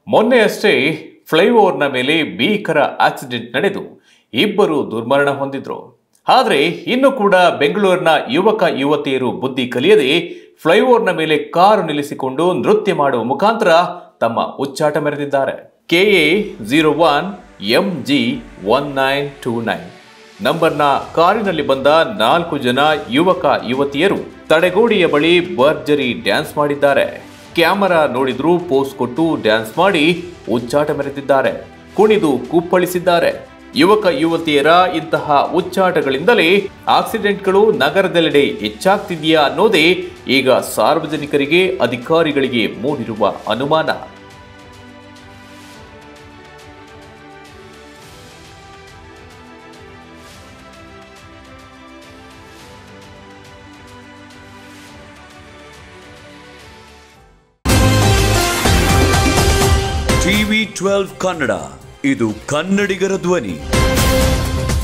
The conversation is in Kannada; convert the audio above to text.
ಮೊನ್ನೆಯಷ್ಟೇ ಫ್ಲೈಓವರ್ನ ಮೇಲೆ ಭೀಕರ ಆಕ್ಸಿಡೆಂಟ್ ನಡೆದು ಇಬ್ಬರು ದುರ್ಮರಣ ಹೊಂದಿದ್ರು ಆದರೆ ಇನ್ನು ಕೂಡ ಬೆಂಗಳೂರಿನ ಯುವಕ ಯುವತಿಯರು ಬುದ್ಧಿ ಕಲಿಯದೆ ಫ್ಲೈಓವರ್ನ ಮೇಲೆ ಕಾರು ನಿಲ್ಲಿಸಿಕೊಂಡು ನೃತ್ಯ ಮಾಡುವ ಮುಖಾಂತರ ತಮ್ಮ ಉಚ್ಚಾಟ ಮೆರೆದಿದ್ದಾರೆ KA zero one M G one nine two nine ನಂಬರ್ನ ಕಾರಿನಲ್ಲಿ ಬಂದ ನಾಲ್ಕು ಜನ ಯುವಕ ಯುವತಿಯರು ತಡೆಗೋಡೆಯ ಬಳಿ ಭರ್ಜರಿ ಡ್ಯಾನ್ಸ್ ಮಾಡಿದ್ದಾರೆ ಕ್ಯಾಮರಾ ನೋಡಿದ್ರೂ ಪೋಸ್ ಕೊಟ್ಟು ಡ್ಯಾನ್ಸ್ ಮಾಡಿ ಉಚ್ಚಾಟ ಮೆರೆದಿದ್ದಾರೆ ಕುಣಿದು ಕುಪ್ಪಳಿಸಿದ್ದಾರೆ ಯುವಕ ಯುವತಿಯರ ಇಂತಹ ಉಚ್ಚಾಟಗಳಿಂದಲೇ ಆಕ್ಸಿಡೆಂಟ್ಗಳು ನಗರದೆಲ್ಲೆಡೆ ಹೆಚ್ಚಾಗ್ತಿದೆಯಾ ಅನ್ನೋದೇ ಈಗ ಸಾರ್ವಜನಿಕರಿಗೆ ಅಧಿಕಾರಿಗಳಿಗೆ ಮೂಡಿರುವ ಅನುಮಾನ ಟಿವಿ ಟ್ವೆಲ್ವ್ ಕನ್ನಡ ಇದು ಕನ್ನಡಿಗರ ಧ್ವನಿ